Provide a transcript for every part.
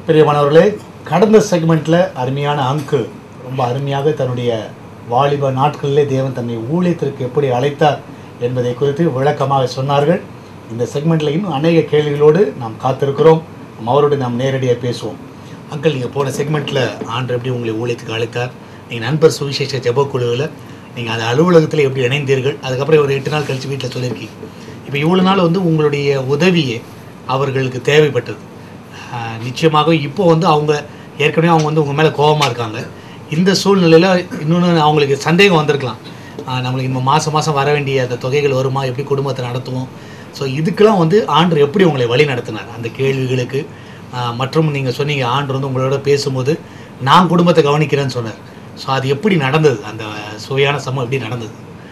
பிரியமானவர்களே கடந்த செக்மெண்ட்டில் அருமையான அங்கு ரொம்ப அருமையாக தன்னுடைய வாலிப நாட்களிலே தேவன் தன்னை ஊழியத்திற்கு எப்படி அழைத்தார் என்பதை குறித்து விளக்கமாக சொன்னார்கள் இந்த செக்மெண்ட்டில் இன்னும் அநேக கேள்விகளோடு நாம் காத்திருக்கிறோம் நம்ம அவரோடு நாம் நேரடியாக பேசுவோம் அங்கிள் நீங்கள் போன செக்மெண்ட்டில் ஆண்டு எப்படி உங்களை ஊழியத்துக்கு அழைத்தார் நீங்கள் நண்பர் சுவிசேஷ ஜெபக்குழுவில் நீங்கள் அந்த அலுவலகத்தில் எப்படி இணைந்தீர்கள் அதுக்கப்புறம் ஒரு எட்டு நாள் கழித்து வீட்டில் சொல்லியிருக்கீங்க இப்போ இவ்வளோ நாள் வந்து உங்களுடைய உதவியே அவர்களுக்கு தேவைப்பட்டது ஆஹ் நிச்சயமாக இப்போ வந்து அவங்க ஏற்கனவே அவங்க வந்து உங்கள் மேலே கோபமாக இருக்காங்க இந்த சூழ்நிலையில் இன்னொன்று அவங்களுக்கு சந்தேகம் வந்திருக்கலாம் ஆஹ் நம்மளுக்கு இந்த மாதம் மாதம் வர வேண்டிய அந்த தொகைகள் வருமா எப்படி குடும்பத்தை நடத்துவோம் ஸோ இதுக்கெல்லாம் வந்து ஆண்டு எப்படி உங்களை வழி நடத்தினார் அந்த கேள்விகளுக்கு ஆஹ் மற்றும் நீங்கள் சொன்னீங்க ஆண்டு வந்து உங்களோட பேசும்போது நான் குடும்பத்தை கவனிக்கிறேன்னு சொன்னார் ஸோ அது எப்படி நடந்தது அந்த சுவையான சமம் எப்படி நடந்தது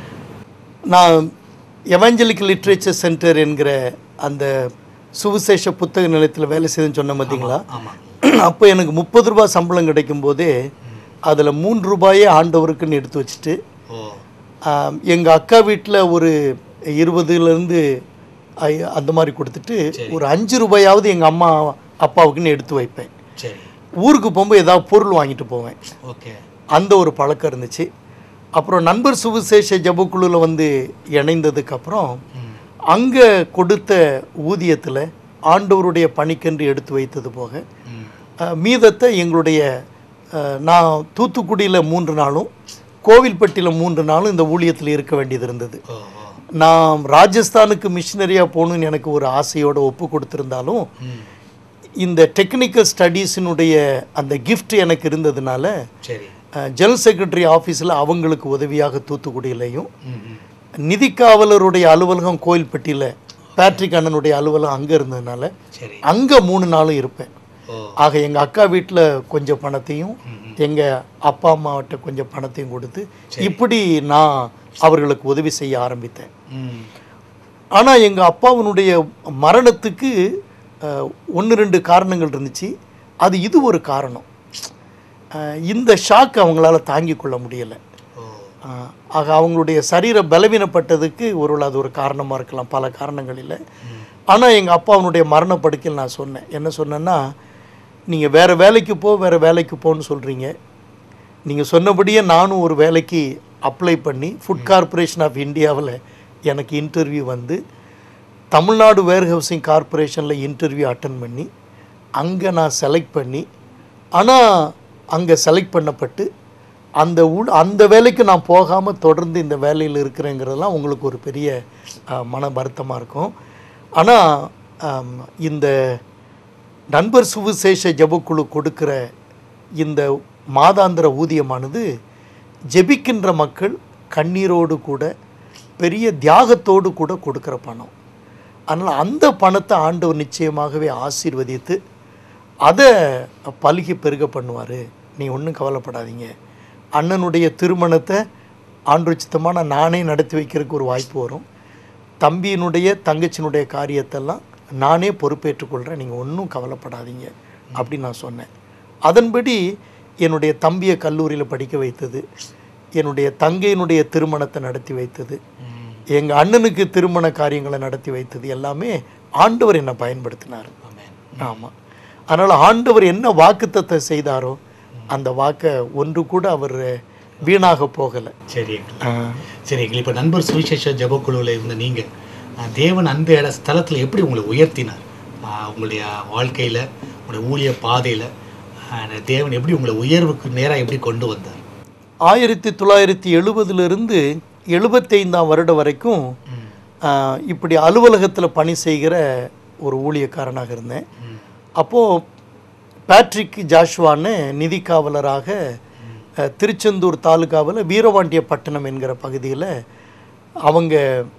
நான் எவாஞ்சலிக்கல் லிட்ரேச்சர் சென்டர் என்கிற அந்த சுவிசேஷ புத்தக நிலையத்தில் வேலை செய்துன்னு சொன்ன பார்த்தீங்களா ஆமாம் அப்போ எனக்கு முப்பது ரூபாய் சம்பளம் கிடைக்கும் போதே அதில் மூன்று ரூபாயே ஆண்டவருக்குன்னு எடுத்து வச்சுட்டு ஓ எங்கள் அக்கா வீட்டில் ஒரு இருபதுலேருந்து அந்த மாதிரி கொடுத்துட்டு ஒரு அஞ்சு ரூபாயாவது எங்கள் அம்மா அப்பாவுக்குன்னு எடுத்து வைப்பேன் சரி ஊருக்கு போகும்போது ஏதாவது பொருள் வாங்கிட்டு போவேன் ஓகே அந்த ஒரு பழக்கம் இருந்துச்சு அப்புறம் நண்பர் சுவிசேஷ ஜபக்குழுவில் வந்து இணைந்ததுக்கப்புறம் ம் அங்கே கொடுத்த ஊதியத்தில் ஆண்டவருடைய பணிக்கென்று எடுத்து வைத்தது போக ம் அஹ், மீதத்தை எங்களுடைய அஹ், நான் தூத்துக்குடியில் மூன்று நாளும் கோவில்பட்டியில் மூன்று நாளும் இந்த ஊழியத்தில் இருக்க வேண்டியது இருந்தது ஓ ஓ நான் ராஜஸ்தானுக்கு மிஷினரியாக போகணும்னு எனக்கு ஒரு ஆசையோட ஒப்பு கொடுத்துருந்தாலும் ம் இந்த டெக்னிக்கல் ஸ்டடீஸினுடைய அந்த gift எனக்கு இருந்ததுனால சரி ஜெனரல் செக்ரட்டரி ஆஃபீஸில் அவங்களுக்கு உதவியாக தூத்துக்குடியிலையும் ம் ம் நிதி காவலருடைய அலுவலகம் கோயில்பட்டியில் பேட்ரிக் அண்ணனுடைய அலுவலகம் அங்கே இருந்ததுனால சரி அங்கே மூணு நாளும் இருப்பேன் ஓ ஆக எங்கள் அக்கா வீட்டில் கொஞ்சம் பணத்தையும் ம் ம் எங்கள் அப்பா அம்மாவிட்ட கொஞ்சம் பணத்தையும் கொடுத்து இப்படி நான் அவர்களுக்கு உதவி செய்ய ஆரம்பித்தேன் ம் ஆனால் எங்கள் அப்பாவினுடைய மரணத்துக்கு ஒன்று ரெண்டு காரணங்கள் இருந்துச்சு அது இது ஒரு காரணம் அஹ், இந்த ஷாக் அவங்களால தாங்கிக் கொள்ள முடியலை ஓ ஆஹ் ஆக அவங்களுடைய சரீர பலவீனப்பட்டதுக்கு ஒரு அது ஒரு காரணமாக இருக்கலாம் பல காரணங்கள் இல்லை ஆனால் எங்கள் அப்பா அவனுடைய மரணப்படுக்கையில் நான் சொன்னேன் என்ன சொன்னேன்னா நீங்கள் வேறு வேலைக்கு போ வேறு வேலைக்கு போன்னு சொல்கிறீங்க நீங்கள் சொன்னபடியே நானும் ஒரு வேலைக்கு அப்ளை பண்ணி ஃபுட் கார்ப்பரேஷன் ஆஃப் இந்தியாவில் எனக்கு இன்டர்வியூ வந்து தமிழ்நாடு வேர் ஹவுசிங் கார்ப்பரேஷனில் இன்டர்வியூ அட்டன் பண்ணி அங்கே நான் செலக்ட் பண்ணி ஆனால் அங்கே செலக்ட் பண்ணப்பட்டு அந்த உள் அந்த வேலைக்கு நான் போகாமல் தொடர்ந்து இந்த வேலையில் இருக்கிறேங்கிறதெல்லாம் உங்களுக்கு ஒரு பெரிய அஹ், மன வருத்தமாக இருக்கும் ஆனால் இந்த நண்பர் சுவிசேஷ ஜெபக்குழு கொடுக்கிற இந்த மாதாந்திர ஊதியமானது ஜெபிக்கின்ற மக்கள் கண்ணீரோடு கூட பெரிய தியாகத்தோடு கூட கொடுக்கிற பணம் அதனால் அந்த பணத்தை ஆண்டவர் நிச்சயமாகவே ஆசீர்வதித்து அதை பலுகி பெருக பண்ணுவார் நீ ஒன்றும் கவலைப்படாதீங்க அண்ணனுடைய திருமணத்தை ஆண்டுச்சித்தமாக நானே நடத்தி வைக்கிறதுக்கு ஒரு வாய்ப்பு வரும் தம்பியினுடைய தங்கச்சியினுடைய காரியத்தெல்லாம் நானே பொறுப்பேற்றுக்கொள்கிறேன் நீங்கள் ஒன்றும் கவலைப்படாதீங்க அப்படின்னு நான் சொன்னேன் அதன்படி என்னுடைய தம்பியை கல்லூரியில் படிக்க வைத்தது என்னுடைய தங்கையினுடைய திருமணத்தை நடத்தி வைத்தது ம் எங்கள் அண்ணனுக்கு திருமண காரியங்களை நடத்தி வைத்தது எல்லாமே ஆண்டவர் என்னை பயன்படுத்தினார் ஆமென் ஆமாம் அதனால் ஆண்டவர் என்ன வாக்குத்தத்தை செய்தாரோ அந்த வாக்கை ஒன்று கூட அவர் வீணாக போகலை சரி சரி இப்போ நண்பர் சுவிசேஷ ஜெபக்குழுவில் இருந்த நீங்கள் தேவன் அந்த இட ஸ்தலத்தில் எப்படி உங்களை உயர்த்தினார் ஆஹ் உங்களுடைய வாழ்க்கையில் உங்களுடைய ஊழிய பாதையில் தேவன் எப்படி உங்களை உயர்வுக்கு நேராக எப்படி கொண்டு வந்தார் ஆயிரத்தி தொள்ளாயிரத்தி எழுபதுலேருந்து எழுபத்தைந்தாம் வருடம் வரைக்கும் ம் ஆஹ், இப்படி அலுவலகத்தில் பணி செய்கிற ஒரு ஊழியக்காரனாக இருந்தேன் ம் அப்போது பேட்ரிக் ஜாஷ்வான்னு நிதி காவலராக அஹ், திருச்செந்தூர் தாலுகாவில் வீரவாண்டியப்பட்டினம் என்கிற பகுதியில் அவங்க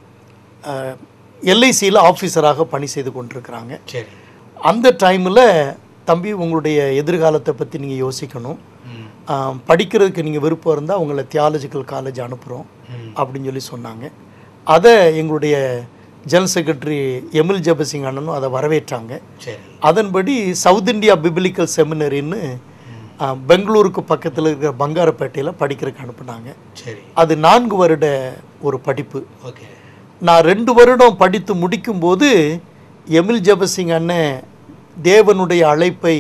எல்ஐசியில் ஆஃபீஸராக பணி செய்து கொண்டிருக்கிறாங்க சரி அந்த டைமில் தம்பி உங்களுடைய எதிர்காலத்தை பற்றி நீங்கள் யோசிக்கணும் ம் ஆஹ், படிக்கிறதுக்கு நீங்கள் விருப்பம் இருந்தால் உங்களை தியாலஜிக்கல் காலேஜ் அனுப்புகிறோம் ம் அப்படின்னு சொல்லி சொன்னாங்க அதை எங்களுடைய ஜெனரல் செக்ரட்டரி எமில் ஜபசிங் அண்ணனும் அதை வரவேற்றாங்க சரி அதன்படி சவுத் இந்தியா பிபிலிக்கல் செமினரின்னு ஆஹ், பெங்களூருக்கு பக்கத்தில் இருக்கிற பங்காரப்பேட்டையில் படிக்கிறதுக்கு அனுப்புனாங்க சரி அது நான்கு வருட ஒரு படிப்பு ஓகே நான் ரெண்டு வருடம் படித்து முடிக்கும்போது எமில் ஜபசிங் அண்ணன் தேவனுடைய அழைப்பை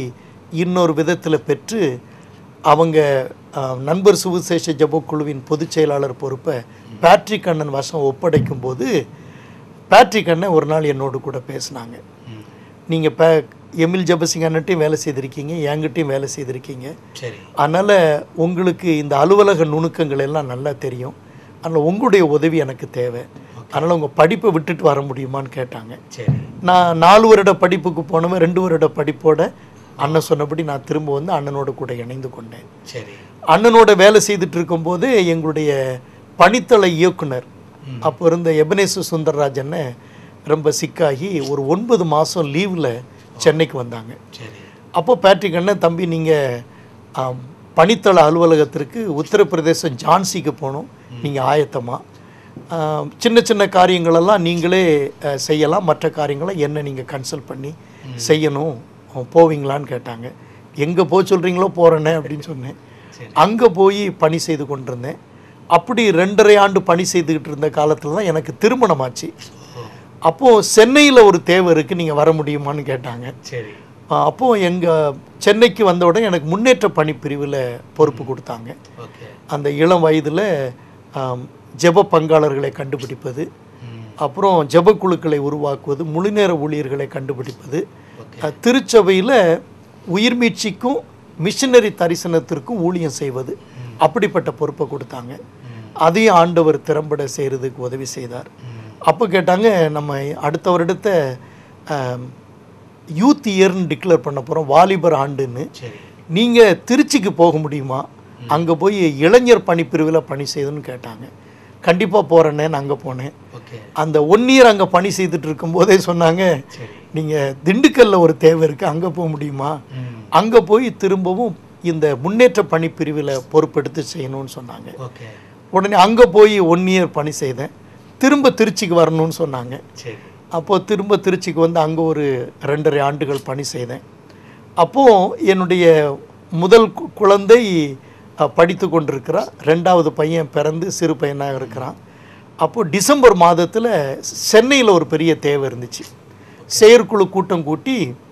இன்னொரு விதத்தில் பெற்று அவங்க அஹ், நண்பர் சுவிசேஷ ஜபக்குழுவின் பொதுச் செயலாளர் பொறுப்பை பேட்ரிக் அண்ணன் வசம் ஒப்படைக்கும் போது பேட்ரிக் அண்ணன் ஒரு நாள் என்னோடு கூட பேசினாங்க ம். நீங்கள் பே எமில் ஜபசிங் அண்ணன்ட்டையும் வேலை செய்திருக்கீங்க என்கிட்டையும் வேலை செய்திருக்கீங்க சரி அதனால் உங்களுக்கு இந்த அலுவலக நுணுக்கங்கள் எல்லாம் நல்லா தெரியும் அதனால் உங்களுடைய உதவி எனக்கு தேவை அதனால் உங்கள் படிப்பை விட்டுட்டு வர முடியுமான்னு கேட்டாங்க சரி நான் நாலு வருட படிப்புக்கு போனவன் ரெண்டு வருட படிப்போட அண்ணன் சொன்னபடி நான் திரும்ப வந்து அண்ணனோட கூட இணைந்து கொண்டேன் சரி அண்ணனோட வேலை செய்துட்டு இருக்கும்போது எங்களுடைய பணித்தள இயக்குனர் அப்போ இருந்த எபனேசு சுந்தரராஜனை ரொம்ப சிக்காகி ஒரு ஒன்பது மாதம் லீவில் சென்னைக்கு வந்தாங்க சரி அப்போ பேட்ரிக் அண்ணன் தம்பி நீங்கள் பணித்தள அலுவலகத்திற்கு உத்தரப்பிரதேசம் ஜான்சிக்கு போகணும் நீங்கள் ஆயத்தமா ஆம், சின்ன சின்ன காரியங்களெல்லாம் நீங்களே அஹ், செய்யலாம் மற்ற காரியங்களை என்ன நீங்கள் கன்சல்ட் பண்ணி செய்யணும் அஹ், போவீங்களான்னு கேட்டாங்க எங்கே போக சொல்கிறீங்களோ போகிறேனே அப்படின்னு சொன்னேன் சரி. அங்கே போய் பணி செய்து கொண்டிருந்தேன் அப்படி ரெண்டரை ஆண்டு பணி செய்துக்கிட்டு இருந்த காலத்தில் தான் எனக்கு திருமணம் ஆச்சு ஓ அப்போது சென்னையில் ஒரு தேவை இருக்குது நீங்கள் வர முடியுமான்னு கேட்டாங்க சரி ஆஹ் அப்போ எங்கள் சென்னைக்கு வந்த உடனே எனக்கு முன்னேற்ற பணி பிரிவில் பொறுப்பு கொடுத்தாங்க ஓகே அந்த இளம் வயதில் ஜெப பங்காளர்களை கண்டுபிடிப்பது ம் அப்புறம் ஜெப குழுக்களை உருவாக்குவது முழுநேர ஊழியர்களை கண்டுபிடிப்பது ஓகே அஹ் திருச்சபையில் உயிர்மீட்சிக்கும் மிஷினரி தரிசனத்திற்கும் ஊழியம் செய்வது அப்படிப்பட்ட பொறுப்பை கொடுத்தாங்க அதையும் ஆண்டவர் திறம்பட செய்கிறதுக்கு உதவி செய்தார் ம் அப்போ கேட்டாங்க நம்ம அடுத்த வருடத்தை யூத் இயர்னு டிக்ளேர் பண்ண போகிறோம் வாலிபர் ஆண்டுன்னு சரி நீங்கள் திருச்சிக்கு போக முடியுமா அங்கே போய் இளைஞர் பணிப்பிரிவில் பணி செய்யணும்னு கேட்டாங்க கண்டிப்பாக போகிறேன்னு அங்கே போனேன் ஓகே அந்த ஒன் இயர் அங்கே பணி செய்துட்டு இருக்கும்போதே சொன்னாங்க சரி நீங்கள் திண்டுக்கல்ல ஒரு தேவை இருக்குது அங்கே போக முடியுமா ம் அங்கே போய் திரும்பவும் இந்த முன்னேற்ற பணி பிரிவில் பொறுப்பெடுத்து செய்யணும்னு சொன்னாங்க ஓகே உடனே அங்கே போய் ஒன் இயர் பணி செய்தேன் திரும்ப திருச்சிக்கு வரணும்னு சொன்னாங்க சரி அப்போது திரும்ப திருச்சிக்கு வந்து அங்கே ஒரு ரெண்டரை ஆண்டுகள் பணி செய்தேன் அப்போது என்னுடைய முதல் கு- குழந்தை அஹ், படித்து கொண்டிருக்கிறா ரெண்டாவது பையன் பிறந்து சிறு பையனாக இருக்கிறான் அப்போது டிசம்பர் மாதத்தில் சென்னையில் ஒரு பெரிய தேவை இருந்துச்சு செயற்குழு கூட்டம் கூட்டி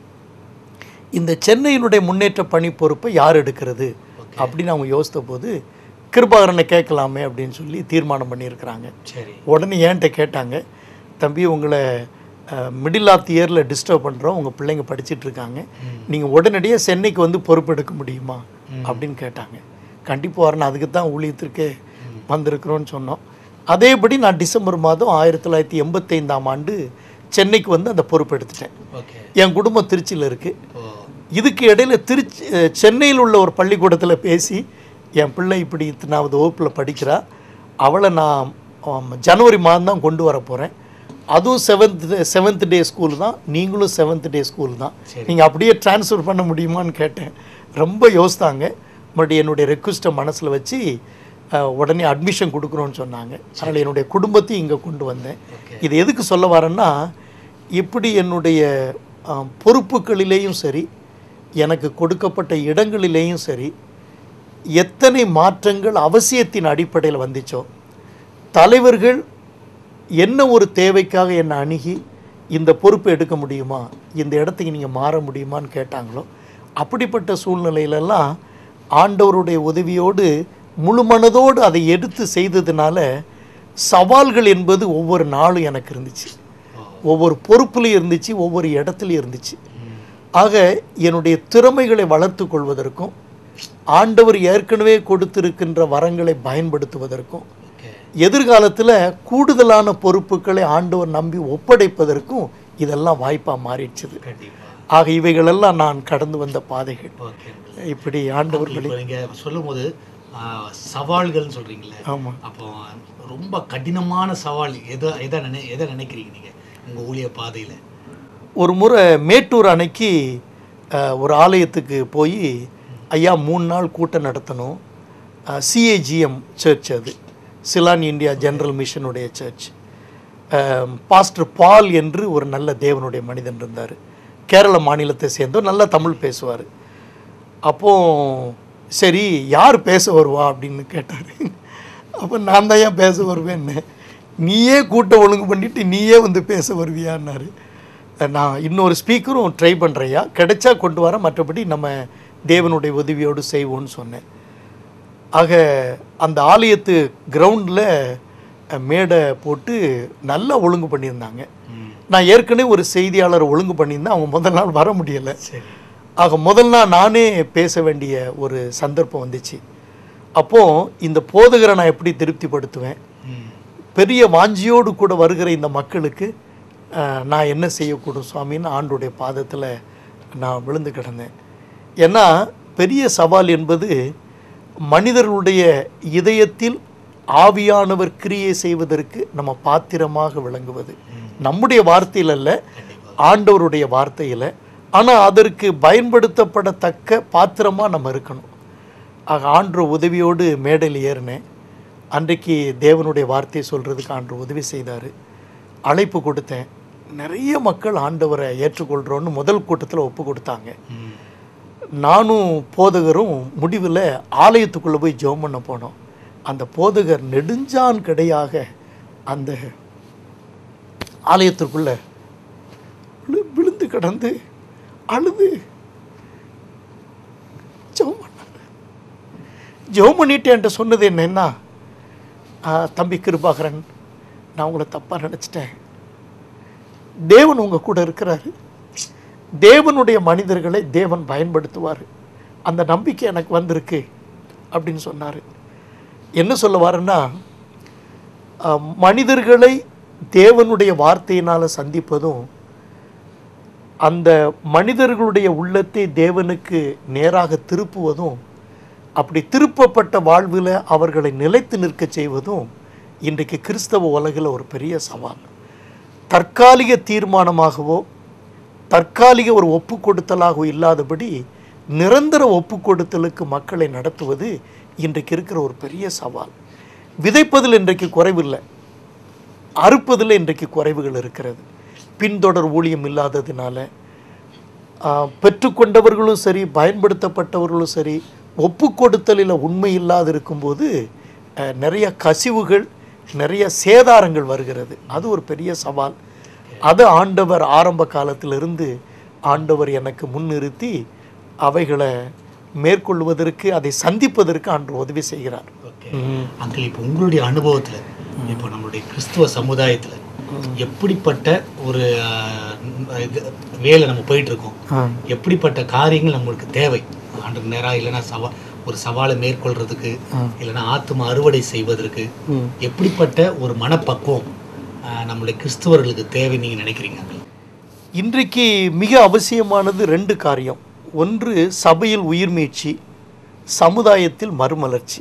இந்த சென்னையினுடைய முன்னேற்ற பணி பொறுப்பை யார் எடுக்கிறது அப்படின்னு அவங்க யோசித்த போது கிருபாகரனை கேட்கலாமே அப்படின்னு சொல்லி தீர்மானம் பண்ணியிருக்கிறாங்க சரி உடனே ஏன்ட்ட கேட்டாங்க தம்பி உங்களை மிடில் ஆஃப் தி இயரில் டிஸ்டர்ப் பண்ணுறோம் உங்கள் பிள்ளைங்க படிச்சிட்டு இருக்காங்க நீங்கள் உடனடியாக சென்னைக்கு வந்து பொறுப்பெடுக்க முடியுமா அப்படின்னு கேட்டாங்க கண்டிப்பாக வரணும் அதுக்கு தான் ஊழியத்திற்கே வந்திருக்கிறோன்னு சொன்னோம் அதேபடி நான் டிசம்பர் மாதம் ஆயிரத்தி தொள்ளாயிரத்தி எண்பத்தைந்தாம் ஆண்டு சென்னைக்கு வந்து அந்த பொறுப்பெடுத்துட்டேன் ஓகே என் குடும்பம் திருச்சியில் இருக்குது ஓ இதுக்கு இடையில திருச்சி அஹ், சென்னையில் உள்ள ஒரு பள்ளிக்கூடத்தில் பேசி என் பிள்ளை இப்படி இத்தனாவது வகுப்பில் படிக்கிறா அவளை நான் ஆம், ஜனவரி மாதம் தான் கொண்டு வர போகிறேன் அதுவும் செவன்த் செவன்த் டே ஸ்கூல் தான் நீங்களும் செவன்த் டே ஸ்கூல் தான் சரி. நீங்கள் அப்படியே ட்ரான்ஸ்ஃபர் பண்ண முடியுமான்னு கேட்டேன் ரொம்ப யோசித்தாங்க பட் என்னுடைய ரெக்வஸ்ட்டை மனசில் வச்சு அஹ், உடனே அட்மிஷன் கொடுக்குறோன்னு சொன்னாங்க அதனால் என்னுடைய குடும்பத்தையும் இங்கே கொண்டு வந்தேன் ஓகே இது எதுக்கு சொல்ல வரேன்னா எப்படி என்னுடைய ஆம், பொறுப்புகளிலேயும் சரி எனக்கு கொடுக்கப்பட்ட இடங்களிலேயும் சரி எத்தனை மாற்றங்கள் அவசியத்தின் அடிப்படையில் வந்துச்சோ தலைவர்கள் என்ன ஒரு தேவைக்காக என்னை அணுகி இந்த பொறுப்பை எடுக்க முடியுமா இந்த இடத்துக்கு நீங்கள் மாற முடியுமான்னு கேட்டாங்களோ அப்படிப்பட்ட சூழ்நிலையிலெல்லாம் ஆண்டவருடைய உதவியோடு முழு மனதோடு அதை எடுத்து செய்ததுனால சவால்கள் என்பது ஒவ்வொரு நாளும் எனக்கு இருந்துச்சு ஒவ்வொரு பொறுப்புலையும் இருந்துச்சு ஒவ்வொரு இடத்துலையும் இருந்துச்சு ம் ஆக என்னுடைய திறமைகளை வளர்த்து கொள்வதற்கும் ஆண்டவர் ஏற்கனவே கொடுத்திருக்கின்ற வரங்களை பயன்படுத்துவதற்கும் ஓகே எதிர்காலத்தில் கூடுதலான பொறுப்புகளை ஆண்டவர் நம்பி ஒப்படைப்பதற்கும் இதெல்லாம் வாய்ப்பாக மாறிடுச்சுது கண்டிப்பா ஆக இவைகளெல்லாம் நான் கடந்து வந்த பாதைகள் ஓகே இப்படி ஆண்டவர் இப்போ நீங்க சொல்லும்போது ஆ, சவால்கள்னு சொல்றீங்களே ஆமாம் அப்போ ரொம்ப கடினமான சவால் எதை எதை நினை எதை நினைக்கிறீங்க நீங்க உங்க ஊழிய பாதையில ஒரு முறை மேட்டூர் அணைக்கு அஹ், ஒரு ஆலயத்துக்கு போய் ஐயா மூணு நாள் கூட்டம் நடத்தணும் சிஏஜிஎம் சர்ச் அது சிலான் இந்தியா ஜெனரல் மிஷனுடைய சர்ச் பாஸ்டர் பால் என்று ஒரு நல்ல தேவனுடைய மனிதன் இருந்தார் கேரள மாநிலத்தை சேர்ந்தவர் நல்லா தமிழ் பேசுவார் அப்போ சரி யார் பேச வருவா அப்படின்னு கேட்டார் அப்போ நான் தான் ஏன் பேச வருவேன்னு நீயே கூட்டம் ஒழுங்கு பண்ணிட்டு நீயே வந்து பேச வருவியான்னாரு நான் இன்னொரு ஸ்பீக்கரும் ட்ரை பண்ணுறையா கிடைச்சா கொண்டு வரேன் மற்றபடி நம்ம தேவனுடைய உதவியோடு செய்வோம்னு சொன்னேன் ஆக அந்த ஆலயத்து கிரவுண்டில் மேடை போட்டு நல்லா ஒழுங்கு பண்ணியிருந்தாங்க ம். நான் ஏற்கனவே ஒரு செய்தியாளரை ஒழுங்கு பண்ணியிருந்தேன் அவங்க முதல் நாள் வர முடியலை சரி ஆக முதல் நாள் நானே பேச வேண்டிய ஒரு சந்தர்ப்பம் வந்துச்சு அப்போது இந்த போதகரை நான் எப்படி திருப்திப்படுத்துவேன் ம். பெரிய வாஞ்சியோடு கூட வருகிற இந்த மக்களுக்கு அஹ், நான் என்ன செய்யக்கூடும் சுவாமின்னு ஆண்டுடைய பாதத்தில் நான் விழுந்து கிடந்தேன் ஏன்னா பெரிய சவால் என்பது மனிதர்களுடைய இதயத்தில் ஆவியானவர் கிரியை செய்வதற்கு நம்ம பாத்திரமாக விளங்குவது நம்முடைய வார்த்தையில் அல்ல ஆண்டவருடைய வார்த்தையில் ஆனால் அதற்கு பயன்படுத்தப்படத்தக்க பாத்திரமாக நம்ம இருக்கணும் ஆக ஆண்டு உதவியோடு மேடையில் ஏறினேன் அன்றைக்கு தேவனுடைய வார்த்தையை சொல்கிறதுக்கு ஆண்டு உதவி செய்தார் அழைப்பு கொடுத்தேன் நிறைய மக்கள் ஆண்டவரை ஏற்றுக்கொள்கிறோன்னு முதல் கூட்டத்தில் ஒப்பு கொடுத்தாங்க ம். நானும் போதகரும் முடிவில் ஆலயத்துக்குள்ளே போய் ஜெபம் பண்ண போனோம் அந்த போதகர் நெடுஞ்சான் கிடையாக அந்த ஆலயத்திற்குள்ள விழு- விழுந்து கிடந்து அழுது ஜெபம் பண்ணாங்க ஜெபம் பண்ணிட்டு என்கிட்ட சொன்னது என்னன்னா "ஆ, தம்பி கிருபாகரன் நான் உங்களை தப்பாக நினச்சிட்டேன் தேவன் உங்கள் கூட இருக்கிறாரு தேவனுடைய மனிதர்களை தேவன் பயன்படுத்துவார் அந்த நம்பிக்கை எனக்கு வந்திருக்கு அப்படின்னு சொன்னார் என்ன சொல்ல வாருன்னா அஹ், மனிதர்களை தேவனுடைய வார்த்தையினால் சந்திப்பதும் அந்த மனிதர்களுடைய உள்ளத்தை தேவனுக்கு நேராக திருப்புவதும் அப்படி திருப்பப்பட்ட வாழ்வில் அவர்களை நிலைத்து நிற்கச் செய்வதும் இன்றைக்கு கிறிஸ்தவ உலகில் ஒரு பெரிய சவால் தற்காலிக தீர்மானமாகவோ தற்காலிக ஒரு ஒப்பு கொடுத்தலாகவோ இல்லாதபடி நிரந்தர ஒப்பு கொடுத்தலுக்கு மக்களை நடத்துவது இன்றைக்கு இருக்கிற ஒரு பெரிய சவால் விதைப்பதில் இன்றைக்கு குறைவில்லை அறுப்பதில் இன்றைக்கு குறைவுகள் இருக்கிறது பின்தொடர் ஊழியம் இல்லாததினால ஆஹ், பெற்றுக்கொண்டவர்களும் சரி பயன்படுத்தப்பட்டவர்களும் சரி ஒப்பு கொடுத்தலில் உண்மை இல்லாது இருக்கும்போது ஆஹ், நிறைய கசிவுகள் நிறைய சேதாரங்கள் வருகிறது அது ஒரு பெரிய சவால் அது ஆண்டவர் ஆரம்ப காலத்திலிருந்து ஆண்டவர் எனக்கு முன்னிறுத்தி அவைகளை மேற்கொள்வதற்கு அதை சந்திப்பதற்கு ஆண்டு உதவி செய்கிறார் ஓகே அங்கிள் இப்போ உங்களுடைய அனுபவத்தில் இப்போ நம்மளுடைய கிறிஸ்துவ சமுதாயத்தில் எப்படிப்பட்ட ஒரு ஆஹ், இது வேலை நம்ம போயிட்டு இருக்கோம் எப்படிப்பட்ட காரியங்கள் நம்மளுக்கு தேவை ஆண்டுக்கு நேராக இல்லைன்னா சவா ஒரு சவாலை மேற்கொள்றதுக்கு இல்லைன்னா ஆத்தும அறுவடை செய்வதற்கு ம். எப்படிப்பட்ட ஒரு மனப்பக்குவம் ஆஹ், நம்மளுடைய கிறிஸ்துவர்களுக்கு தேவை நீங்கள் நினைக்கிறீங்க uncle? இன்றைக்கு மிக அவசியமானது ரெண்டு காரியம் ஒன்று சபையில் உயிர்மீட்சி சமுதாயத்தில் மறுமலர்ச்சி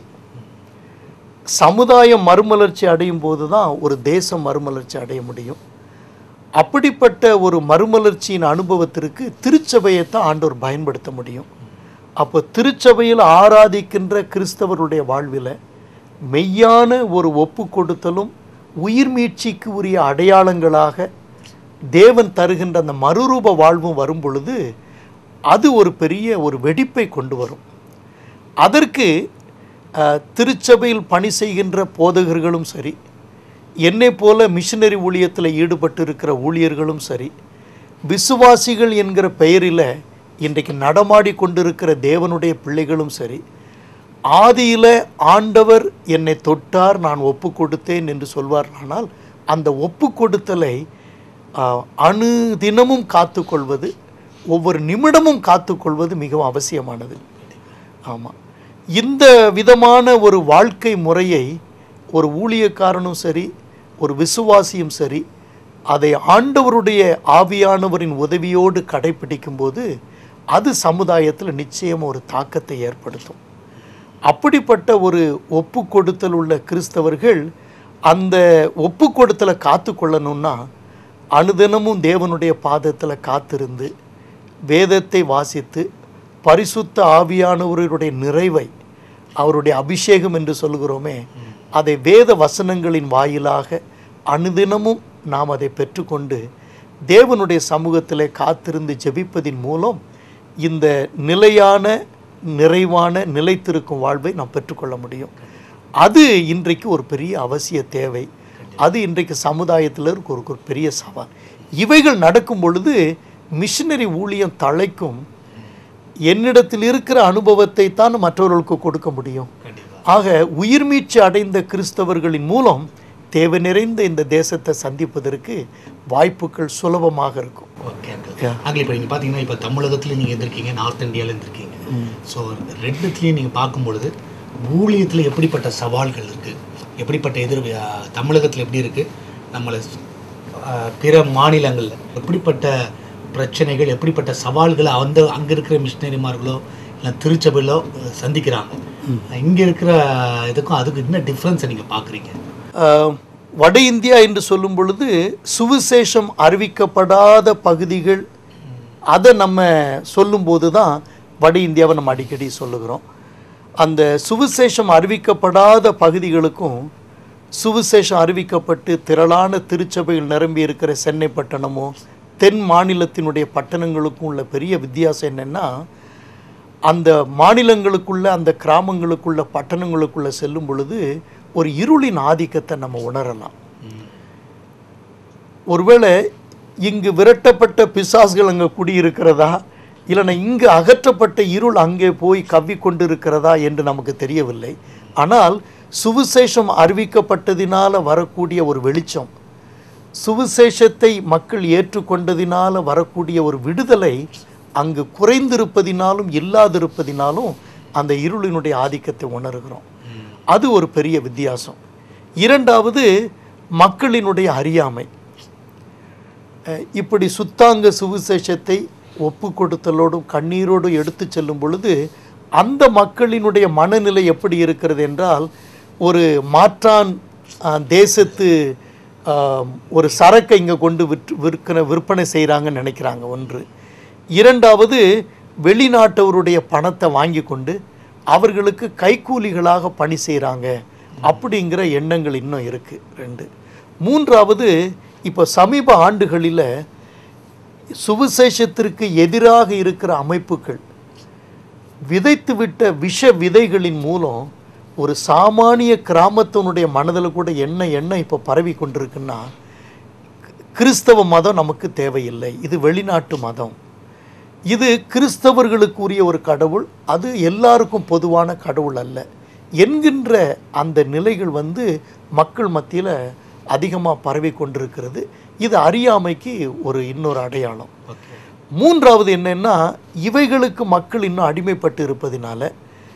சமுதாயம் மறுமலர்ச்சி அடையும் போது தான் ஒரு தேசம் மறுமலர்ச்சி அடைய முடியும் அப்படிப்பட்ட ஒரு மறுமலர்ச்சியின் அனுபவத்திற்கு திருச்சபையை தான் ஆண்டவர் பயன்படுத்த முடியும் அப்போ திருச்சபையில் ஆராதிக்கின்ற கிறிஸ்தவருடைய வாழ்வில் மெய்யான ஒரு ஒப்பு கொடுத்தலும் உயிர்மீட்சிக்கு உரிய அடையாளங்களாக தேவன் தருகின்ற அந்த மறுரூப வாழ்வும் வரும் பொழுது அது ஒரு பெரிய ஒரு வெடிப்பை கொண்டு வரும் அதற்கு அஹ், திருச்சபையில் பணி செய்கின்ற போதகர்களும் சரி என்னை போல மிஷினரி ஊழியத்தில் ஈடுபட்டு இருக்கிற ஊழியர்களும் சரி விசுவாசிகள் என்கிற பெயரில் இன்றைக்கு நடமாடி கொண்டிருக்கிற தேவனுடைய பிள்ளைகளும் சரி ஆதியில ஆண்டவர் என்னை தொட்டார் நான் ஒப்பு கொடுத்தேன் என்று சொல்வார்களானால் அந்த ஒப்பு கொடுத்தலை ஆஹ், அணு தினமும் காத்துக்கொள்வது ஒவ்வொரு நிமிடமும் காத்துக்கொள்வது மிகவும் அவசியமானது ஆமாம் இந்த விதமான ஒரு வாழ்க்கை முறையை ஒரு ஊழியக்காரனும் சரி ஒரு விசுவாசியும் சரி அதை ஆண்டவருடைய ஆவியானவரின் உதவியோடு கடைப்பிடிக்கும்போது அது சமுதாயத்தில் நிச்சயம் ஒரு தாக்கத்தை ஏற்படுத்தும் அப்படிப்பட்ட ஒரு ஒப்பு கொடுத்தல் உள்ள கிறிஸ்தவர்கள் அந்த ஒப்பு கொடுத்தலை காத்து கொள்ளணும்னா அனுதினமும் தேவனுடைய பாதத்தில் காத்திருந்து வேதத்தை வாசித்து பரிசுத்த ஆவியானவருடைய நிறைவை அவருடைய அபிஷேகம் என்று சொல்கிறோமே அதை வேத வசனங்களின் வாயிலாக அனுதினமும் நாம் அதை பெற்றுக்கொண்டு தேவனுடைய சமூகத்தில் காத்திருந்து ஜெபிப்பதின் மூலம் இந்த நிலையான நிறைவான நிலைத்திருக்கும் வாழ்வை நாம் பெற்றுக்கொள்ள முடியும் அது இன்றைக்கு ஒரு பெரிய அவசிய தேவை அது இன்றைக்கு சமுதாயத்தில் இருக்க ஒரு ஒரு பெரிய சவால் இவைகள் நடக்கும் பொழுது மிஷினரி ஊழியம் தழைக்கும் என்னிடத்தில் இருக்கிற அனுபவத்தை தான் மற்றவர்களுக்கு கொடுக்க முடியும் கண்டிப்பா ஆக உயிர்மீட்சி அடைந்த கிறிஸ்தவர்களின் மூலம் தேவை நிறைந்த இந்த தேசத்தை சந்திப்பதற்கு வாய்ப்புகள் சுலபமாக இருக்கும் ஓகே Yeah. அங்கே இப்போ நீங்கள் பார்த்தீங்கன்னா இப்போ தமிழகத்துல நீங்கள் இருந்திருக்கீங்க நார்த் இந்தியாவில் இருந்திருக்கீங்க ஸோ ரெண்டுத்துலேயும் நீங்கள் பார்க்கும்பொழுது ஊழியத்தில் எப்படிப்பட்ட சவால்கள் இருக்குது எப்படிப்பட்ட எதிர் தமிழகத்தில் எப்படி இருக்குது நம்மளை ஆஹ், பிற மாநிலங்களில் எப்படிப்பட்ட பிரச்சனைகள் எப்படிப்பட்ட சவால்களை அந்த அங்கே இருக்கிற மிஷினரிமார்களோ இல்லை திருச்சபையிலோ அஹ், சந்திக்கிறாங்க இங்கே இருக்கிற இதுக்கும் அதுக்கு என்ன டிஃப்ரென்ஸை நீங்கள் பார்க்குறீங்க ஆஹ், வட இந்தியா என்று சொல்லும் பொழுது சுவிசேஷம் அறிவிக்கப்படாத பகுதிகள் அதை நம்ம சொல்லும்போது தான் வட இந்தியாவை நம்ம அடிக்கடி சொல்லுகிறோம் அந்த சுவிசேஷம் அறிவிக்கப்படாத பகுதிகளுக்கும் சுவிசேஷம் அறிவிக்கப்பட்டு திரளான திருச்சபைகள் நிரம்பி இருக்கிற சென்னை பட்டணமோ தென் மாநிலத்தினுடைய பட்டணங்களுக்கும் உள்ள பெரிய வித்தியாசம் என்னென்னா அந்த மாநிலங்களுக்குள்ள அந்த கிராமங்களுக்குள்ள பட்டணங்களுக்குள்ள செல்லும் பொழுது ஒரு இருளின் ஆதிக்கத்தை நம்ம உணரலாம் ஒருவேளை இங்கு விரட்டப்பட்ட பிசாசுகள் அங்கே குடியிருக்கிறதா இல்லைன்னா இங்கு அகற்றப்பட்ட இருள் அங்கே போய் கவ்வி கொண்டிருக்கிறதா என்று நமக்கு தெரியவில்லை ஆனால் சுவிசேஷம் அறிவிக்கப்பட்டதினால வரக்கூடிய ஒரு வெளிச்சம் சுவிசேஷத்தை மக்கள் ஏற்றுக்கொண்டதினால வரக்கூடிய ஒரு விடுதலை அங்கு குறைந்திருப்பதினாலும் இல்லாதிருப்பதினாலும் அந்த இருளினுடைய ஆதிக்கத்தை உணர்கிறோம் அது ஒரு பெரிய வித்தியாசம் இரண்டாவது மக்களினுடைய அறியாமை அஹ் இப்படி சுத்தாங்க சுவிசேஷத்தை ஒப்பு கொடுத்தலோடும் கண்ணீரோடும் எடுத்து செல்லும் பொழுது அந்த மக்களினுடைய மனநிலை எப்படி இருக்கிறது என்றால் ஒரு மாற்றான் அஹ், தேசத்து அஹ், ஒரு சரக்கை இங்கே கொண்டு விற்று விற்கிற விற்பனை செய்கிறாங்கன்னு நினைக்கிறாங்க ஒன்று இரண்டாவது வெளிநாட்டவருடைய பணத்தை வாங்கி கொண்டு அவர்களுக்கு கைக்கூலிகளாக பணி செய்கிறாங்க அப்படிங்கிற எண்ணங்கள் இன்னும் இருக்குது ரெண்டு மூன்றாவது இப்போ சமீப ஆண்டுகளில் சுவிசேஷத்திற்கு எதிராக இருக்கிற அமைப்புகள் விதைத்துவிட்ட விஷ விதைகளின் மூலம் ஒரு சாமானிய கிராமத்தினுடைய மனதில் கூட என்ன எண்ணம் இப்போ பரவி கொண்டிருக்குன்னா கிறிஸ்தவ மதம் நமக்கு தேவையில்லை இது வெளிநாட்டு மதம் இது கிறிஸ்தவர்களுக்குரிய ஒரு கடவுள் அது எல்லாருக்கும் பொதுவான கடவுள் அல்ல என்கின்ற அந்த நிலைகள் வந்து மக்கள் மத்தியில் அதிகமாக பரவி கொண்டிருக்கிறது இது அறியாமைக்கு ஒரு இன்னொரு அடையாளம் ஓகே மூன்றாவது என்னன்னா இவைகளுக்கு மக்கள் இன்னும் அடிமைப்பட்டு இருப்பதினால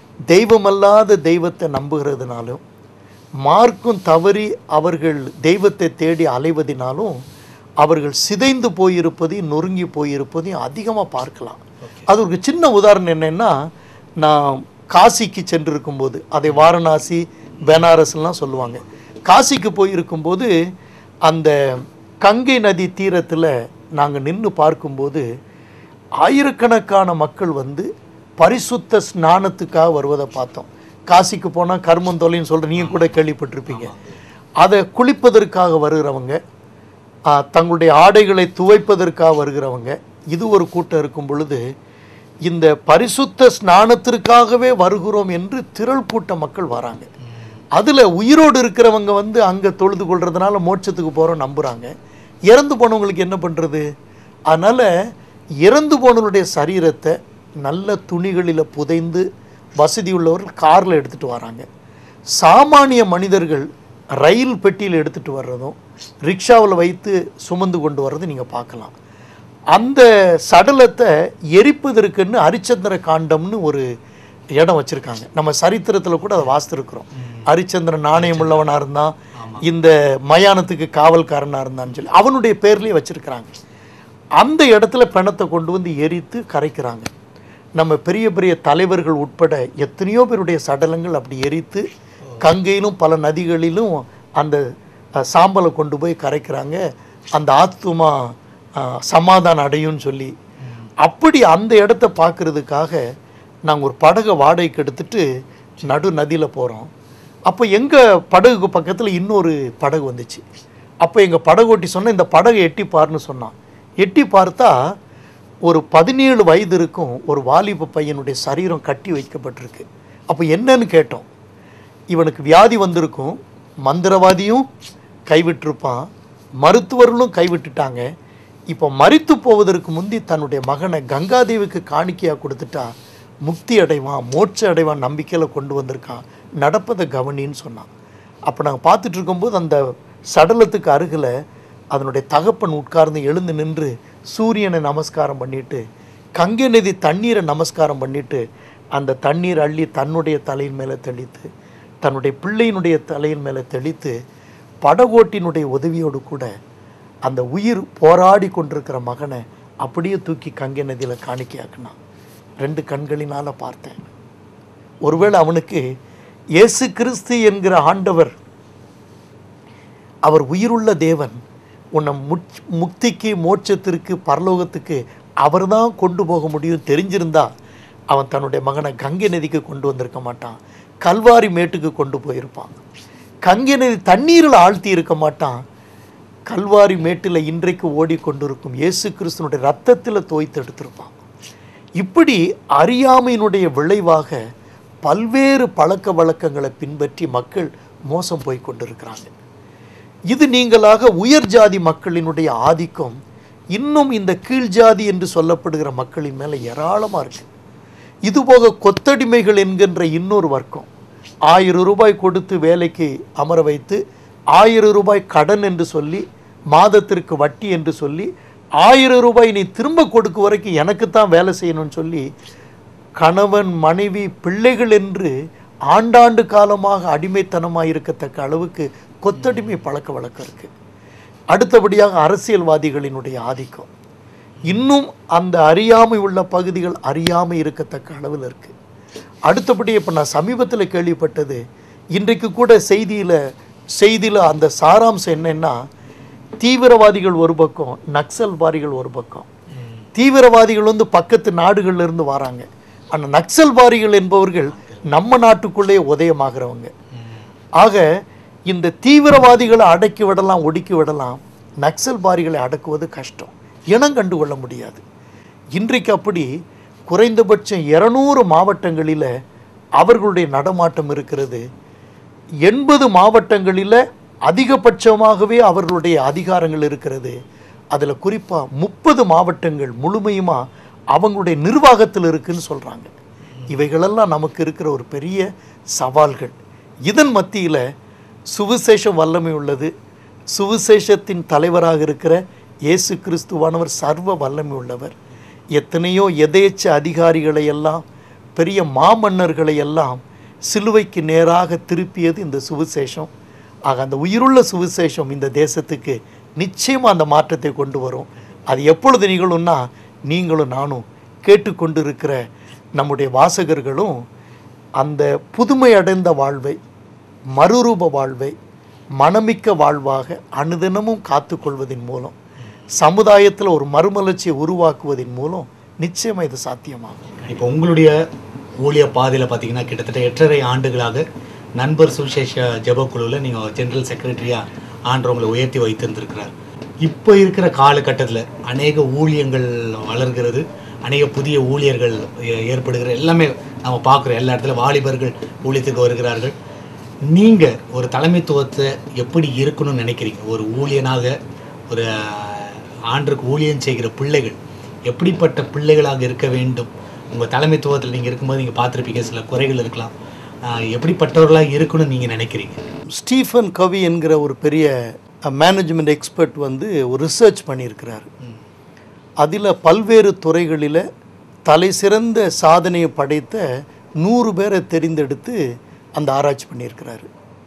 தெய்வமல்லாத தெய்வத்தை நம்புகிறதுனாலும் மார்க்கும் தவறி அவர்கள் தெய்வத்தை தேடி அலைவதினாலும் அவர்கள் சிதைந்து போயிருப்பதையும் நொறுங்கி போயிருப்பதையும் அதிகமாக பார்க்கலாம் அது ஒரு சின்ன உதாரணம் என்னன்னா நான் காசிக்கு சென்றிருக்கும்போது அதை வாரணாசி பெனாரஸ்லாம் சொல்லுவாங்க காசிக்கு போயிருக்கும்போது அந்த கங்கை நதி தீரத்தில் நாங்கள் நின்று பார்க்கும்போது ஆயிரக்கணக்கான மக்கள் வந்து பரிசுத்த ஸ்நானத்துக்காக வருவதை பார்த்தோம் காசிக்கு போனால் கர்மந்தொலைன்னு சொல்கிற நீங்கள் கூட கேள்விப்பட்டிருப்பீங்க அதை குளிப்பதற்காக வருகிறவங்க ஆ, தங்களுடைய ஆடைகளை துவைப்பதற்காக வருகிறவங்க இது ஒரு கூட்டம் இருக்கும் பொழுது இந்த பரிசுத்த ஸ்நானத்திற்காகவே வருகிறோம் என்று திரள் கூட்ட மக்கள் வராங்க அதில் உயிரோடு இருக்கிறவங்க வந்து அங்கே தொழுது கொள்றதுனால மோட்சத்துக்கு போகிறோம் நம்புகிறாங்க இறந்து போனவங்களுக்கு என்ன பண்ணுறது அதனால் இறந்து போனவருடைய சரீரத்தை நல்ல துணிகளில் புதைந்து வசதி உள்ளவர்கள் காரில் எடுத்துகிட்டு வராங்க சாமானிய மனிதர்கள் ரயில் பெட்டியில் எடுத்துகிட்டு வர்றதும் ரிக்ஷாவில் வைத்து சுமந்து கொண்டு வர்றதும் நீங்கள் பார்க்கலாம் அந்த சடலத்தை எரிப்பதற்குன்னு ஹரிச்சந்திர காண்டம்னு ஒரு இடம் வச்சுருக்காங்க நம்ம சரித்திரத்தில் கூட அதை வாசித்திருக்கிறோம் ஹரிச்சந்திரன் நாணயம் உள்ளவனாக இருந்தான் இந்த மயானத்துக்கு காவல்காரனாக இருந்தான்னு சொல்லி அவனுடைய பேர்லேயே வச்சுருக்கிறாங்க அந்த இடத்துல பிணத்தை கொண்டு வந்து எரித்து கரைக்கிறாங்க நம்ம பெரிய பெரிய தலைவர்கள் உட்பட எத்தனையோ பேருடைய சடலங்கள் அப்படி எரித்து கங்கையிலும் பல நதிகளிலும் அந்த அஹ், சாம்பலை கொண்டு போய் கரைக்கிறாங்க அந்த ஆத்துமா அஹ், சமாதானம் அடையும்னு சொல்லி அப்படி அந்த இடத்த பார்க்கறதுக்காக நாங்கள் ஒரு படகை வாடகைக்கு எடுத்துட்டு நடு நதியில் போகிறோம் அப்போ எங்கள் படகுக்கு பக்கத்தில் இன்னொரு படகு வந்துச்சு அப்போ எங்கள் படகோட்டி சொன்ன இந்த படகை எட்டி பாருன்னு சொன்னான் எட்டி பார்த்தா ஒரு பதினேழு வயது இருக்கும் ஒரு வாலிப பையனுடைய சரீரம் கட்டி வைக்கப்பட்டிருக்கு அப்போ என்னன்னு கேட்டோம் இவனுக்கு வியாதி வந்திருக்கும் மந்திரவாதியும் கைவிட்டிருப்பான் மருத்துவர்களும் கைவிட்டுட்டாங்க இப்போ மரித்து போவதற்கு முந்தி தன்னுடைய மகனை கங்காதேவிக்கு காணிக்கையாக கொடுத்துட்டா முக்தி அடைவான் மோட்ச அடைவான் நம்பிக்கையில் கொண்டு வந்திருக்கான் நடப்பதை கவனின்னு சொன்னான் அப்போ நாங்கள் பார்த்துட்டு இருக்கும்போது அந்த சடலத்துக்கு அருகில் அதனுடைய தகப்பன் உட்கார்ந்து எழுந்து நின்று சூரியனை நமஸ்காரம் பண்ணிட்டு கங்கை நதி தண்ணீரை நமஸ்காரம் பண்ணிட்டு அந்த தண்ணீர் அள்ளி தன்னுடைய தலையின் மேலே தெளித்து தன்னுடைய பிள்ளையினுடைய தலையின் மேலே தெளித்து படகோட்டினுடைய உதவியோடு கூட அந்த உயிர் போராடி கொண்டிருக்கிற மகனை அப்படியே தூக்கி கங்கை நதியில் காணிக்கையாக்குனான் ரெண்டு கண்களினால் பார்த்தேன் ஒருவேளை அவனுக்கு இயேசு கிறிஸ்து என்கிற ஆண்டவர் அவர் உயிருள்ள தேவன் உன்னை முச் முக்திக்கு மோட்சத்திற்கு பரலோகத்துக்கு அவர்தான் கொண்டு போக முடியும் தெரிஞ்சிருந்தா அவன் தன்னுடைய மகனை கங்கை நதிக்கு கொண்டு வந்திருக்க மாட்டான் கல்வாரி மேட்டுக்கு கொண்டு போயிருப்பான் கங்கை நதி தண்ணீரில் ஆழ்த்தி இருக்க மாட்டான் கல்வாரி மேட்டில் இன்றைக்கு ஓடிக்கொண்டிருக்கும் இயேசு கிறிஸ்துனுடைய ரத்தத்தில் தோய்த்து எடுத்திருப்பான் இப்படி அறியாமையினுடைய விளைவாக பல்வேறு பழக்க வழக்கங்களை பின்பற்றி மக்கள் மோசம் போய் கொண்டிருக்கிறாங்க இது நீங்களாக உயர் ஜாதி மக்களினுடைய ஆதிக்கம் இன்னும் இந்த கீழ் ஜாதி என்று சொல்லப்படுகிற மக்களின் மேலே ஏராளமாக இருக்கு இதுபோக கொத்தடிமைகள் என்கின்ற இன்னொரு வர்க்கம் ஆயிரம் ரூபாய் கொடுத்து வேலைக்கு அமர வைத்து ஆயிரம் ரூபாய் கடன் என்று சொல்லி மாதத்திற்கு வட்டி என்று சொல்லி ஆயிரம் ரூபாய் நீ திரும்ப கொடுக்க வரைக்கும் எனக்கு தான் வேலை செய்யணும்னு சொல்லி கணவன் மனைவி பிள்ளைகள் என்று ஆண்டாண்டு காலமாக அடிமைத்தனமாக இருக்கத்தக்க அளவுக்கு கொத்தடிமை பழக்க வழக்கம் இருக்கு அடுத்தபடியாக அரசியல்வாதிகளினுடைய ஆதிக்கம் இன்னும் அந்த அறியாமை உள்ள பகுதிகள் அறியாமை இருக்கத்தக்க அளவில் இருக்கு அடுத்தபடி இப்போ நான் சமீபத்தில் கேள்விப்பட்டது இன்றைக்கு கூட செய்தியில் செய்தியில் அந்த சாராம்சம் என்னன்னா தீவிரவாதிகள் ஒரு பக்கம் நக்சல்வாதிகள் ஒரு பக்கம் தீவிரவாதிகள் வந்து பக்கத்து நாடுகள்ல இருந்து வராங்க அந்த நக்சல்வாதிகள் என்பவர்கள் நம்ம நாட்டுக்குள்ளே உதயமாகிறவங்க ஆக இந்த தீவிரவாதிகளை அடக்கி விடலாம் ஒடுக்கி விடலாம் நக்சல்வாதிகளை அடக்குவது கஷ்டம் இனம் கண்டு கொள்ள முடியாது இன்றைக்கு அப்படி குறைந்தபட்சம் இருநூறு மாவட்டங்களில் அவர்களுடைய நடமாட்டம் இருக்கிறது எண்பது மாவட்டங்களில் அதிகபட்சமாகவே அவர்களுடைய அதிகாரங்கள் இருக்கிறது அதில் குறிப்பாக முப்பது மாவட்டங்கள் முழுமையுமா அவங்களுடைய நிர்வாகத்தில் இருக்குன்னு சொல்கிறாங்க இவைகளெல்லாம் நமக்கு இருக்கிற ஒரு பெரிய சவால்கள் இதன் மத்தியில் சுவிசேஷம் வல்லமை உள்ளது சுவிசேஷத்தின் தலைவராக இருக்கிற இயேசு கிறிஸ்துவானவர் சர்வ வல்லமை உள்ளவர் எத்தனையோ எதேச்ச அதிகாரிகளை எல்லாம் பெரிய மாமன்னர்களை எல்லாம் சிலுவைக்கு நேராக திருப்பியது இந்த சுவிசேஷம் ஆக அந்த உயிருள்ள சுவிசேஷம் இந்த தேசத்துக்கு நிச்சயமாக அந்த மாற்றத்தை கொண்டு வரும் அது எப்பொழுது நிகழும்னா நீங்களும் நானும் கேட்டுக்கொண்டு இருக்கிற நம்முடைய வாசகர்களும் அந்த புதுமை அடைந்த வாழ்வை மறுரூப வாழ்வை மனமிக்க வாழ்வாக அனுதினமும் காத்துக்கொள்வதன் மூலம் சமுதாயத்தில் ஒரு மறுமலர்ச்சியை உருவாக்குவதன் மூலம் நிச்சயமாக இது சாத்தியமாகும் இப்போ உங்களுடைய ஊழிய பாதையில் பார்த்தீங்கன்னா கிட்டத்தட்ட எட்டரை ஆண்டுகளாக நண்பர் சுவிசேஷ ஜெபக்குழுவில் நீங்கள் ஜெனரல் செக்ரட்டரியாக ஆண்டவங்களை உயர்த்தி வைத்திருந்திருக்கிறார் இப்போ இருக்கிற காலகட்டத்தில் அநேக ஊழியங்கள் வளர்கிறது அநேக புதிய ஊழியர்கள் ஏ- ஏற்படுகிற எல்லாமே நம்ம பார்க்குறோம் எல்லா இடத்துல வாலிபர்கள் ஊழியத்துக்கு வருகிறார்கள் நீங்கள் ஒரு தலைமைத்துவத்தை எப்படி இருக்கணும்னு நினைக்கிறீங்க ஒரு ஊழியனாக ஒரு ஆண்டுக்கு ஊழியம் செய்கிற பிள்ளைகள் எப்படிப்பட்ட பிள்ளைகளாக இருக்க வேண்டும் உங்கள் தலைமைத்துவத்தில் நீங்கள் இருக்கும்போது நீங்கள் பார்த்துருப்பீங்க சில குறைகள் இருக்கலாம் ஆஹ் எப்படிப்பட்டவர்களாக இருக்கணும்னு நீங்கள் நினைக்கிறீங்க ஸ்டீஃபன் கவி என்கிற ஒரு பெரிய மேனேஜ்மெண்ட் எக்ஸ்பர்ட் வந்து ஒரு ரிசர்ச் பண்ணியிருக்கிறார் அதில் பல்வேறு துறைகளில் தலை சிறந்த சாதனையை படைத்த நூறு பேரை தெரிந்தெடுத்து அந்த ஆராய்ச்சி பண்ணியிருக்கிறாரு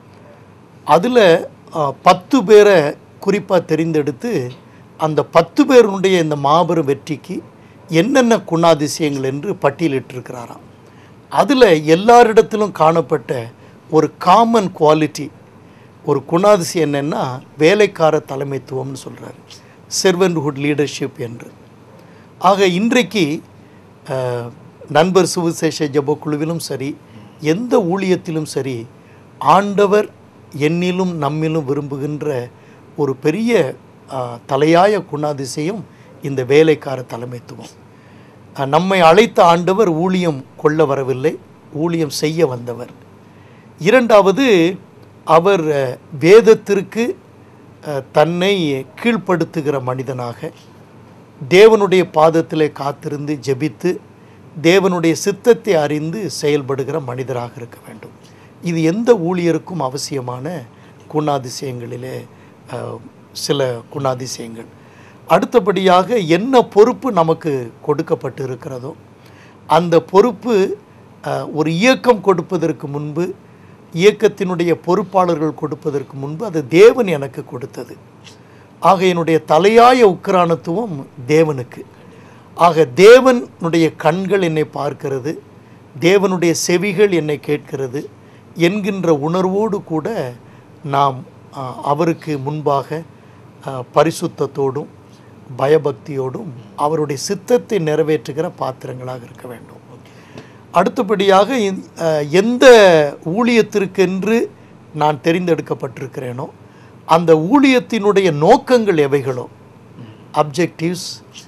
அதில் பத்து பேரை குறிப்பாக தெரிந்தெடுத்து அந்த பத்து பேருடைய இந்த மாபெரும் வெற்றிக்கு என்னென்ன குணாதிசயங்கள் என்று பட்டியலிட்டிருக்கிறாராம் அதில் எல்லாரிடத்திலும் காணப்பட்ட ஒரு காமன் குவாலிட்டி ஒரு குணாதிசயம் என்னென்னா வேலைக்கார தலைமைத்துவம்னு சொல்கிறார் செர்வன்ஹுட் லீடர்ஷிப் என்று ஆக இன்றைக்கு அஹ், நண்பர் சுவிசேஷ ஜெப குழுவிலும் சரி எந்த ஊழியத்திலும் சரி ஆண்டவர் என்னிலும் நம்மிலும் விரும்புகின்ற ஒரு பெரிய அஹ், தலையாய குணாதிசயம் இந்த வேலைக்கார தலைமைத்துவம் அஹ், நம்மை அழைத்த ஆண்டவர் ஊழியம் கொள்ள வரவில்லை ஊழியம் செய்ய வந்தவர் இரண்டாவது அவர் அஹ், வேதத்திற்கு அஹ், தன்னை கீழ்ப்படுத்துகிற மனிதனாக தேவனுடைய பாதத்திலே காத்திருந்து ஜெபித்து தேவனுடைய சித்தத்தை அறிந்து செயல்படுகிற மனிதராக இருக்க வேண்டும் இது எந்த ஊழியருக்கும் அவசியமான குணாதிசயங்களிலே அஹ், சில குணாதிசயங்கள் அடுத்தபடியாக என்ன பொறுப்பு நமக்கு கொடுக்கப்பட்டு இருக்கிறதோ அந்த பொறுப்பு அஹ், ஒரு இயக்கம் கொடுப்பதற்கு முன்பு இயக்கத்தினுடைய பொறுப்பாளர்கள் கொடுப்பதற்கு முன்பு அது தேவன் எனக்கு கொடுத்தது ஆக என்னுடைய தலையாய உக்கிரானத்துவம் தேவனுக்கு ஆக தேவனுடைய கண்கள் என்னை பார்க்கிறது தேவனுடைய செவிகள் என்னை கேட்கிறது என்கின்ற உணர்வோடு கூட நாம் ஆ, அவருக்கு முன்பாக ஆ, பரிசுத்தத்தோடும் பயபக்தியோடும் அவருடைய சித்தத்தை நிறைவேற்றுகிற பாத்திரங்களாக இருக்க வேண்டும் அடுத்தபடியாக இந்த- அஹ், எந்த ஊழியத்திற்கென்று நான் தெரிந்தெடுக்கப்பட்டிருக்கிறேனோ அந்த ஊழியத்தினுடைய நோக்கங்கள் எவைகளோ அப்ஜெக்டிவ்ஸ்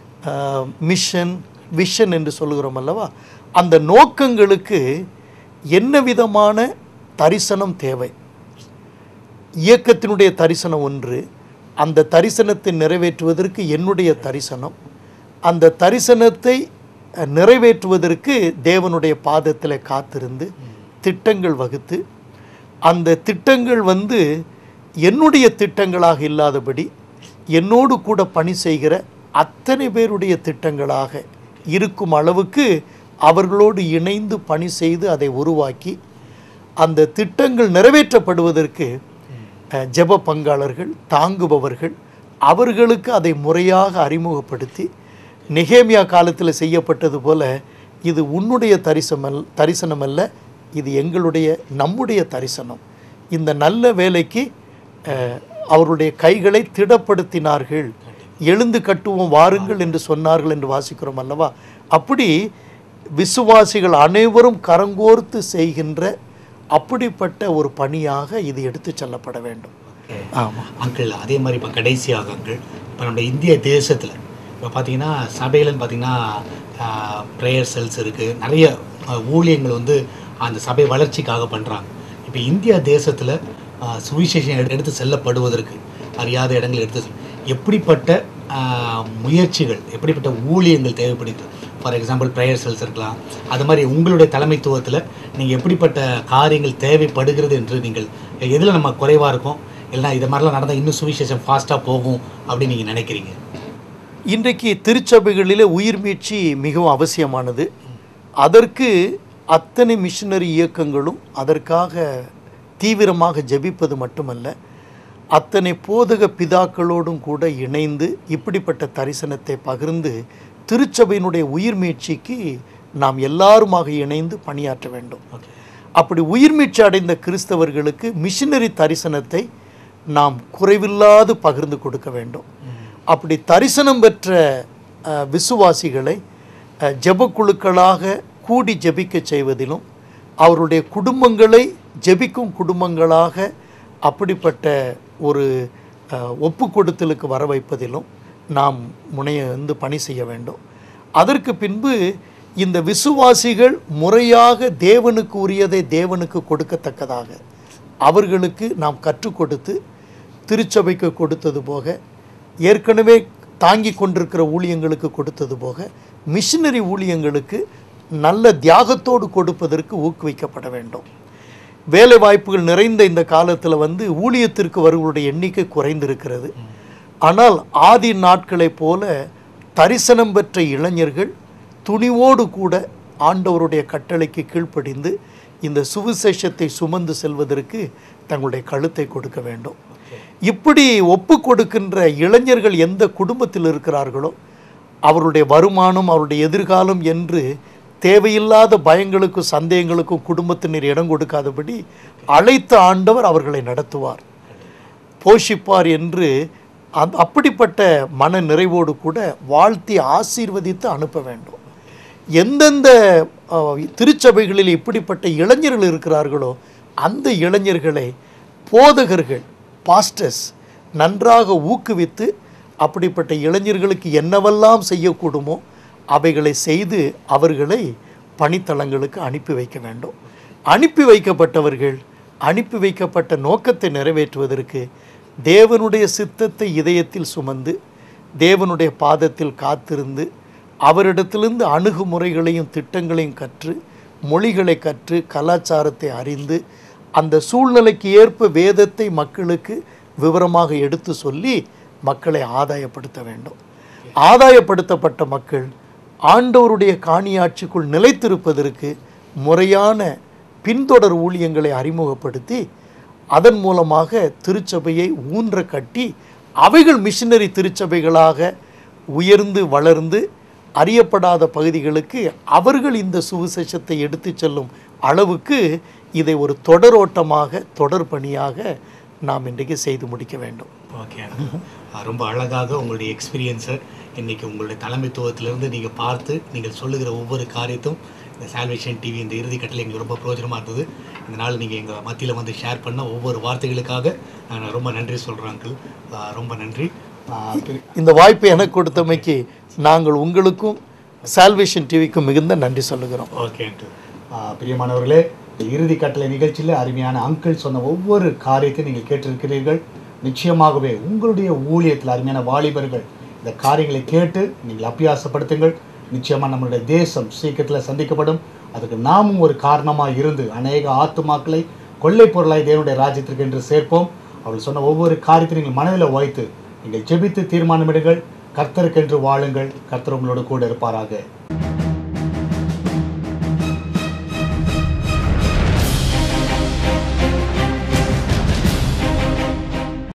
மிஷன் விஷன் என்று சொல்லுகிறோம் அல்லவா அந்த நோக்கங்களுக்கு என்ன விதமான தரிசனம் தேவை இயக்கத்தினுடைய தரிசனம் ஒன்று அந்த தரிசனத்தை நிறைவேற்றுவதற்கு என்னுடைய தரிசனம் அந்த தரிசனத்தை அஹ், நிறைவேற்றுவதற்கு தேவனுடைய பாதத்தில் காத்திருந்து திட்டங்கள் வகுத்து அந்த திட்டங்கள் வந்து என்னுடைய திட்டங்களாக இல்லாதபடி என்னோடு கூட பணி செய்கிற அத்தனை பேருடைய திட்டங்களாக இருக்கும் அளவுக்கு அவர்களோடு இணைந்து பணி செய்து அதை உருவாக்கி அந்த திட்டங்கள் நிறைவேற்றப்படுவதற்கு அஹ், ஜெப பங்காளர்கள் தாங்குபவர்கள் அவர்களுக்கு அதை முறையாக அறிமுகப்படுத்தி நெகேமியா காலத்தில் செய்யப்பட்டது போல இது உன்னுடைய தரிசனமல் தரிசனம் அல்ல இது எங்களுடைய நம்முடைய தரிசனம் இந்த நல்ல வேலைக்கு அஹ், அவருடைய கைகளை திடப்படுத்தினார்கள் எழுந்து கட்டுவோம் வாருங்கள் என்று சொன்னார்கள் என்று வாசிக்கிறோம் அல்லவா அப்படி விசுவாசிகள் அனைவரும் கரங்கோர்த்து செய்கின்ற அப்படிப்பட்ட ஒரு பணியாக இது எடுத்துச் செல்லப்பட வேண்டும் ஆமாம் அங்கிள் அதே மாதிரி இப்போ கடைசியாக அங்கிள் இப்போ நம்ம இந்திய தேசத்தில் இப்போ பார்த்தீங்கன்னா சபையிலன்னு பார்த்தீங்கன்னா ப்ரேயர் செல்ஸ் இருக்குது நிறைய ஆஹ், ஊழியங்கள் வந்து அந்த சபை வளர்ச்சிக்காக பண்ணுறாங்க இப்போ இந்தியா தேசத்தில் சுவிசேஷம் எடு- எடுத்து செல்லப்படுவதற்கு அறியாத இடங்கள் எடுத்து செல்ல- எப்படிப்பட்ட ஆஹ், முயற்சிகள் எப்படிப்பட்ட ஊழியங்கள் தேவைப்படுது ஃபார் எக்ஸாம்பிள் ப்ரேயர் செல்ஸ் இருக்கலாம் அது மாதிரி உங்களுடைய தலைமைத்துவத்தில் நீங்கள் எப்படிப்பட்ட காரியங்கள் தேவைப்படுகிறது என்று நீங்கள் எதில் நம்ம குறைவாக இருக்கோம் இல்லைனா இது மாதிரிலாம் நடந்தால் இன்னும் சுவிசேஷம் ஃபாஸ்ட்டாக போகும் அப்படின்னு நீங்கள் நினைக்கிறீங்க இன்றைக்கு திருச்சபைகளிலே உயிர் மீட்சி மிகவும் அவசியமானது அதற்கு அத்தனை மிஷினரி இயக்கங்களும் அதற்காக தீவிரமாக ஜெபிப்பது மட்டுமல்ல அத்தனை போதக பிதாக்களோடும் கூட இணைந்து இப்படிப்பட்ட தரிசனத்தை பகிர்ந்து திருச்சபையினுடைய உயிர் மீட்சிக்கு நாம் எல்லாருமாக இணைந்து பணியாற்ற வேண்டும் ஓகே அப்படி உயிர் மீட்சி அடைந்த கிறிஸ்தவர்களுக்கு மிஷினரி தரிசனத்தை நாம் குறைவில்லாது பகிர்ந்து கொடுக்க வேண்டும் அப்படி தரிசனம் பெற்ற அஹ், விசுவாசிகளை அஹ், ஜெபக்குழுக்களாக கூடி ஜெபிக்க செய்வதிலும் அவருடைய குடும்பங்களை ஜெபிக்கும் குடும்பங்களாக அப்படிப்பட்ட ஒரு அஹ், ஒப்பு கொடுத்தலுக்கு வர வைப்பதிலும் நாம் முனைய வந்து பணி செய்ய வேண்டும் அதற்கு பின்பு இந்த விசுவாசிகள் முறையாக தேவனுக்கு உரியதை தேவனுக்கு கொடுக்கத்தக்கதாக அவர்களுக்கு நாம் கற்றுக் கொடுத்து திருச்சபைக்கு கொடுத்தது போக ஏற்கனவே தாங்கி கொண்டிருக்கிற ஊழியங்களுக்கு கொடுத்தது போக மிஷினரி ஊழியங்களுக்கு நல்ல தியாகத்தோடு கொடுப்பதற்கு ஊக்குவிக்கப்பட வேண்டும் வேலை வாய்ப்புகள் நிறைந்த இந்த காலத்தில் வந்து ஊழியத்திற்கு வருவர்களுடைய எண்ணிக்கை குறைந்திருக்கிறது ஆனால் ஆதி நாட்களைப் போல தரிசனம் பெற்ற இளைஞர்கள் துணிவோடு கூட ஆண்டவருடைய கட்டளைக்கு கீழ்ப்படிந்து இந்த சுவிசேஷத்தை சுமந்து செல்வதற்கு தங்களுடைய கழுத்தை கொடுக்க வேண்டும் இப்படி ஒப்பு கொடுக்கின்ற இளைஞர்கள் எந்த குடும்பத்தில் இருக்கிறார்களோ அவருடைய வருமானம் அவருடைய எதிர்காலம் என்று தேவையில்லாத பயங்களுக்கும் சந்தேகங்களுக்கும் குடும்பத்தினர் இடம் கொடுக்காதபடி அழைத்த ஆண்டவர் அவர்களை நடத்துவார் போஷிப்பார் என்று அந்த அப்படிப்பட்ட மன நிறைவோடு கூட வாழ்த்தி ஆசீர்வதித்து அனுப்ப வேண்டும் எந்தெந்த அஹ், திருச்சபைகளில் இப்படிப்பட்ட இளைஞர்கள் இருக்கிறார்களோ அந்த இளைஞர்களை போதகர்கள் பாஸ்டர்ஸ் நன்றாக ஊக்குவித்து அப்படிப்பட்ட இளைஞர்களுக்கு என்னவெல்லாம் செய்யக்கூடுமோ அவைகளை செய்து அவர்களை பணித்தளங்களுக்கு அனுப்பி வைக்க வேண்டும் அனுப்பி வைக்கப்பட்டவர்கள் அனுப்பி வைக்கப்பட்ட நோக்கத்தை நிறைவேற்றுவதற்கு தேவனுடைய சித்தத்தை இதயத்தில் சுமந்து தேவனுடைய பாதத்தில் காத்திருந்து அவரிடத்திலிருந்து அணுகுமுறைகளையும் திட்டங்களையும் கற்று மொழிகளை கற்று கலாச்சாரத்தை அறிந்து அந்த சூழ்நிலைக்கு ஏற்ப வேதத்தை மக்களுக்கு விவரமாக எடுத்து சொல்லி மக்களை ஆதாயப்படுத்த வேண்டும் ஆதாயப்படுத்தப்பட்ட மக்கள் ஆண்டவருடைய காணியாட்சிக்குள் நிலைத்திருப்பதற்கு முறையான பின்தொடர் ஊழியங்களை அறிமுகப்படுத்தி அதன் மூலமாக திருச்சபையை ஊன்ற கட்டி அவைகள் மிஷினரி திருச்சபைகளாக உயர்ந்து வளர்ந்து அறியப்படாத பகுதிகளுக்கு அவர்கள் இந்த சுவிசேஷத்தை எடுத்துச் செல்லும் அளவுக்கு இதை ஒரு தொடரோட்டமாக தொடர் பணியாக நாம் இன்றைக்கு செய்து முடிக்க வேண்டும் ஓகே ரொம்ப அழகாக உங்களுடைய எக்ஸ்பீரியன்ஸை இன்னைக்கு உங்களுடைய தலைமைத்துவத்திலிருந்து நீங்கள் பார்த்து நீங்கள் சொல்லுகிற ஒவ்வொரு காரியத்தும் இந்த சால்வேஷன் டிவி இந்த இறுதி கட்டளை எங்களுக்கு ரொம்ப பிரயோஜனமாக இருந்தது இந்த நாள் நீங்கள் எங்கள் மத்தியில் வந்து ஷேர் பண்ண ஒவ்வொரு வார்த்தைகளுக்காக நான் ரொம்ப நன்றி சொல்கிறேன் அங்கிள் ரொம்ப நன்றி ஆஹ் திரு- இந்த வாய்ப்பை எனக்கு கொடுத்தமைக்கு நாங்கள் உங்களுக்கும் சால்வேஷன் டிவிக்கும் மிகுந்த நன்றி சொல்லுகிறோம் ஓகே அங்கிள் ஆஹ் பிரியமானவர்களே இந்த இறுதி கட்டளை நிகழ்ச்சியில் அருமையான அங்கிள் சொன்ன ஒவ்வொரு காரியத்தையும் நீங்கள் கேட்டிருக்கிறீர்கள் நிச்சயமாகவே உங்களுடைய ஊழியத்தில் அருமையான வாலிபர்கள் இந்த காரியங்களை கேட்டு நீங்கள் அபியாசப்படுத்துங்கள் நிச்சயமாக நம்மளுடைய தேசம் சீக்கிரத்தில் சந்திக்கப்படும் அதுக்கு நாமும் ஒரு காரணமாக இருந்து அநேக ஆத்துமாக்களை கொள்ளை பொருளாய் தேவனுடைய ராஜ்யத்திற்கு என்று சேர்ப்போம் அவள் சொன்ன ஒவ்வொரு காரியத்தையும் நீங்கள் மனதில் வைத்து நீங்கள் ஜெபித்து தீர்மானமிடுங்கள் கர்த்தருக்கென்று வாழுங்கள் கர்த்தர் உங்களோடு கூட இருப்பாராக